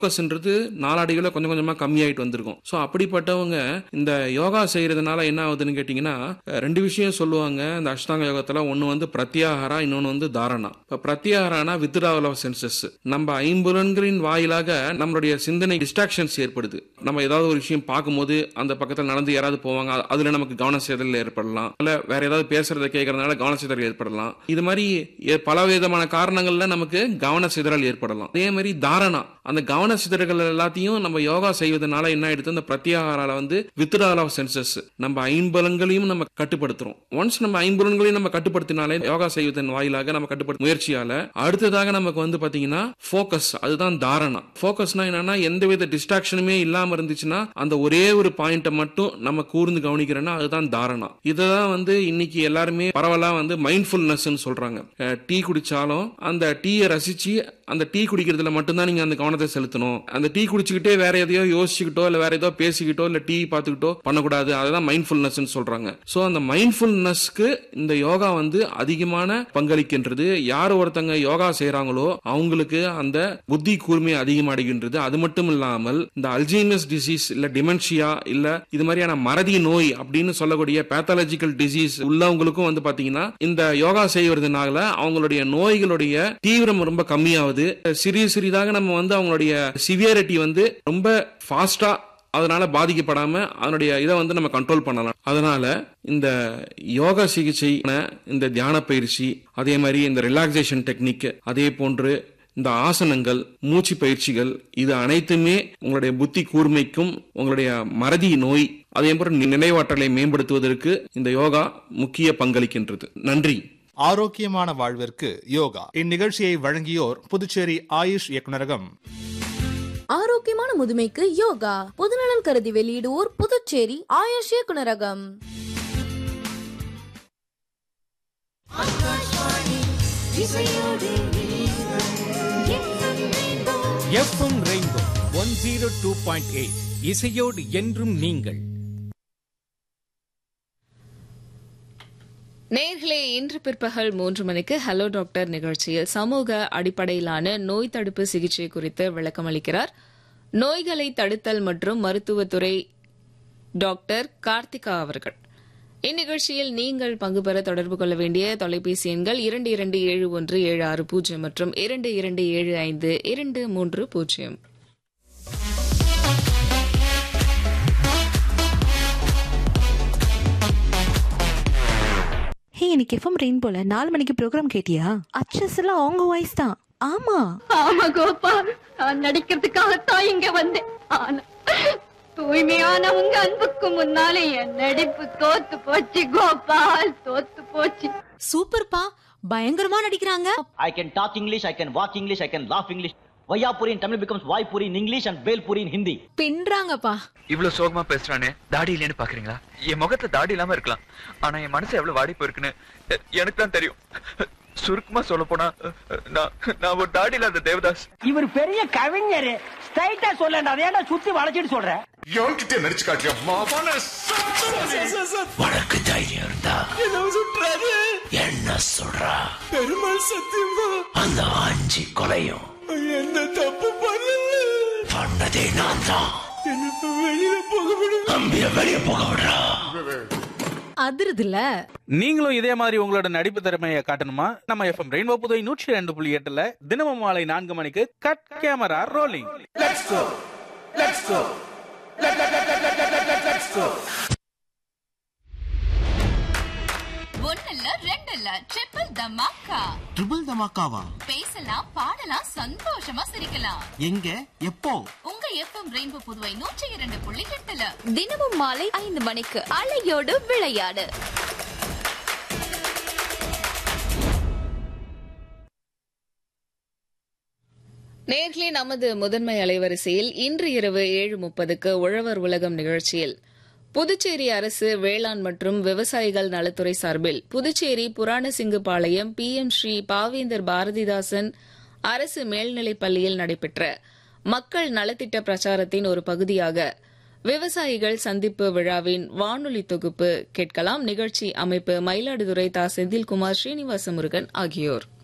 ஃபோக்கஸ்ன்றது நாளாடிகளில் கொஞ்சம் கொஞ்சமாக கம்மியாயிட்டு வந்திருக்கும் ஸோ அப்படிப்பட்டவங்க இந்த யோகா செய்யறதுனால என்ன ஆகுதுன்னு கேட்டிங்கன்னா அஹ், ரெண்டு விஷயம் சொல்லுவாங்க இந்த அஷ்டாங்க யோகத்தில் ஒன்று வந்து பிரத்யாகாரா இன்னொன்று வந்து தாரணா இப்போ பிரத்யாகாரானா வித்ராவல் ஆஃப் சென்சஸ் நம்ம ஐம்புலன்களின் வாயிலாக நம்மளுடைய சிந்தனை டிஸ்ட்ராக்ஷன்ஸ் ஏற்படுது நம்ம ஏதாவது ஒரு விஷயம் பார்க்கும்போது அந்த பக்கத்தில் நடந்து யாராவது போவாங்க அ- அதுல நமக்கு கவன சிதறல் ஏற்படலாம் இல்ல வேற ஏதாவது பேசுறத கேட்கறதுனால கவன சிதறல் ஏற்படலாம் இது மாதிரி எ- பல விதமான காரணங்கள்ல நமக்கு கவன சிதறல் ஏற்படலாம் அதே மாதிரி தாரணா அந்த கவன சிதறல்கள் எல்லாத்தையும் நம்ம யோகா செய்வதனால என்ன ஆயிடுது அந்த பிரத்யாகாரால வந்து வித்ரால் ஆஃப் சென்சஸ் நம்ம ஐம்பலங்களையும் நம்ம கட்டுப்படுத்துறோம் ஒன்ஸ் நம்ம ஐம்பலங்களையும் நம்ம கட்டுப்படுத்தினாலே யோகா செய்வதன் வாயிலாக நம்ம கட்டுப்படுத்த முயற்சியால அடுத்ததாக நமக்கு வந்து பாத்தீங்கன்னா ஃபோக்கஸ் அதுதான் தாரணா ஃபோக்கஸ்னா என்னன்னா எந்தவித டிஸ்ட்ராக்ஷனுமே இல்லாம இருந்துச்சுன்னா அந்த ஒரே ஒரு பாயிண்ட்டை மட்டும் நம்ம கூர்ந்து கவனிக்கிறோம்னா அதுதான் தாரணா இததான் வந்து இன்னைக்கு எல்லாருமே பரவலா வந்து மைண்ட்ஃபுல்னஸ் சொல்றாங்க அஹ், டீ குடிச்சாலும் அந்த டீயை ரசிச்சு அந்த டீ குடிக்கிறதுல மட்டும்தான் நீங்க அந்த கவனத்தை செலுத்தணும் அந்த டீ குடிச்சுக்கிட்டே வேற எதையோ யோசிச்சுக்கிட்டோ இல்ல வேற ஏதோ பேசிக்கிட்டோ இல்ல டீ பார்த்துக்கிட்டோ பண்ணக்கூடாது அதுதான் மைண்ட்ஃபுல்னஸ் சொல்றாங்க சோ அந்த மைண்ட்ஃபுல்னஸ்க்கு இந்த யோகா வந்து அதிகமான பங்களிக்கின்றது யார் ஒருத்தங்க யோகா செய்றாங்களோ அவங்களுக்கு அந்த புத்தி கூர்மை அதிகமடைகின்றது அது மட்டும் இல்லாமல் இந்த அல்ஜீமஸ் டிசீஸ் இல்ல டிமென்ஷியா இல்ல இது மாதிரியான மறதி நோய் அப்படின்னு சொல்லக்கூடிய பேத்தாலஜிக்கல் டிசீஸ் உள்ளவங்களுக்கும் வந்து பாத்தீங்கன்னா இந்த யோகா செய்வதனால அவங்களுடைய நோய்களுடைய தீவிரம் ரொம்ப கம்மியாகுது சிறிய சிறிதாக நம்ம வந்து அவங்களுடைய சிவியாரிட்டி வந்து ரொம்ப ஃபாஸ்டா அதனால பாதிக்கப்படாம அதனுடைய இதை வந்து நம்ம கண்ட்ரோல் பண்ணலாம் அதனால இந்த யோகா சிகிச்சை இந்த தியான பயிற்சி அதே மாதிரி இந்த ரிலாக்ஸேஷன் டெக்னிக் அதே போன்று இந்த ஆசனங்கள் மூச்சு பயிற்சிகள் இது அனைத்துமே உங்களுடைய புத்தி கூர்மைக்கும் உங்களுடைய மறதி நோய் அதே போல நி- நினைவாற்றலை மேம்படுத்துவதற்கு இந்த யோகா முக்கிய பங்களிக்கின்றது நன்றி ஆரோக்கியமான வாழ்விற்கு யோகா இந்நிகழ்ச்சியை வழங்கியோர் புதுச்சேரி ஆயுஷ் இயக்குநரகம் ஆரோக்கியமான முதுமைக்கு யோகா பொதுநலன் கருதி வெளியிடுவோர் புதுச்சேரி ஆயுஷ் இயக்குனரகம் FM Rainbow one zero two point eight இசையோடு என்றும் நீங்கள் நேர்களே இன்று பிற்பகல் மூன்று மணிக்கு ஹலோ டாக்டர் நிகழ்ச்சியில் சமூக அடிப்படையிலான நோய் தடுப்பு சிகிச்சை குறித்து விளக்கமளிக்கிறார் நோய்களை தடுத்தல் மற்றும் மருத்துவத்துறை டாக்டர் கார்த்திகா அவர்கள் இந்நிகழ்ச்சியில் நீங்கள் பங்கு பெற தொடர்பு கொள்ள வேண்டிய தொலைபேசி எண்கள் இரண்டு இரண்டு ஏழு ஒன்று ஏழு ஆறு பூஜ்ஜியம் மற்றும் இரண்டு இரண்டு ஏழு ஐந்து இரண்டு மூன்று பூஜ்ஜியம் ஹே இன்னைக்கு எஃப்எம் ரெயின் போல நாலு மணிக்கு ப்ரோக்ராம் கேட்டியா அச்சஸ் எல்லாம் அவங்க வாய்ஸ் தான் ஆமா ஆமா கோபா நான் நடிக்கிறதுக்காகத்தான் இங்க வந்தேன் ஆனா தூய்மையான உங்க அன்புக்கு முன்னாலே என் நடிப்பு தோத்து போச்சு கோபால் தோத்து போச்சு சூப்பர்ப்பா பயங்கரமா நடிக்கிறாங்க I can talk English, I can walk English, I can laugh English. Vayapuri in Tamil becomes Vaipuri in English and Velpuri in Hindi. பின்றாங்கப்பா இவ்வளவு சோகமா பேசுறானே தாடி இல்லைன்னு பாக்குறீங்களா என் முகத்துல தாடி இல்லாம இருக்கலாம் ஆனா என் மனசு எவ்வளவு வாடி போயிருக்குன்னு எ- எனக்கு தான் தெரியும் சுருக்கமா சொல்ல போனா நான் நான் ஒரு தாடி இல்லாத தேவதாஸ் இவர் பெரிய கவிஞர் ஸ்ட்ரைட்டா சொல்லண்டா ஏன்டா சுத்தி வளைச்சிட்டு சொல்ற எவன்கிட்ட நடிச்சு காட்டியா மாவான உனக்கு தைரியம் இருந்தா என்ன சொல்றா பெருமாள் சத்தியமா அந்த ஆஞ்சி கொலையும் என்ன தப்பு பண்ணல பண்ணதே நான் தான் வெளியில போக விடு அம்பிய வெளிய போக விடுறா அதிருதுல நீங்களும் இதே மாதிரி உங்களோட நடிப்பு திறமையை காட்டணுமா நம்ம எஃப்எம் ரெயின்போ புதுவை நூற்றி ரெண்டு புள்ளி எட்டுல தினமும் மாலை நான்கு மணிக்கு கட் கேமரா ரோலிங் ஒன்னல்ல ரெண்டல்ல ட்ரிபிள் தமாக்கா ட்ரிபிள் தமாக்காவா பேசலாம் பாடலாம் சந்தோஷமா சிரிக்கலாம் எங்க எப்போ உங்க எஃப்எம் ரெயின்போ புதுவை நூற்றி இரண்டு புள்ளி எட்டுல தினமும் மாலை ஐந்து மணிக்கு அலையோடு விளையாடு நேர்களே நமது முதன்மை அலைவரிசையில் இன்று இரவு ஏழு முப்பதுக்கு உழவர் உலகம் நிகழ்ச்சியில் புதுச்சேரி அரசு வேளாண் மற்றும் விவசாயிகள் நலத்துறை சார்பில் புதுச்சேரி புராணசிங்குபாளையம் பி எம் ஸ்ரீ பாவேந்தர் பாரதிதாசன் அரசு மேல்நிலைப் பள்ளியில் நடைபெற்ற மக்கள் நலத்திட்ட பிரச்சாரத்தின் ஒரு பகுதியாக விவசாயிகள் சந்திப்பு விழாவின் வானொலி தொகுப்பு கேட்கலாம் நிகழ்ச்சி அமைப்பு மயிலாடுதுறை தா செந்தில்குமார் ஸ்ரீனிவாச முருகன் ஆகியோர்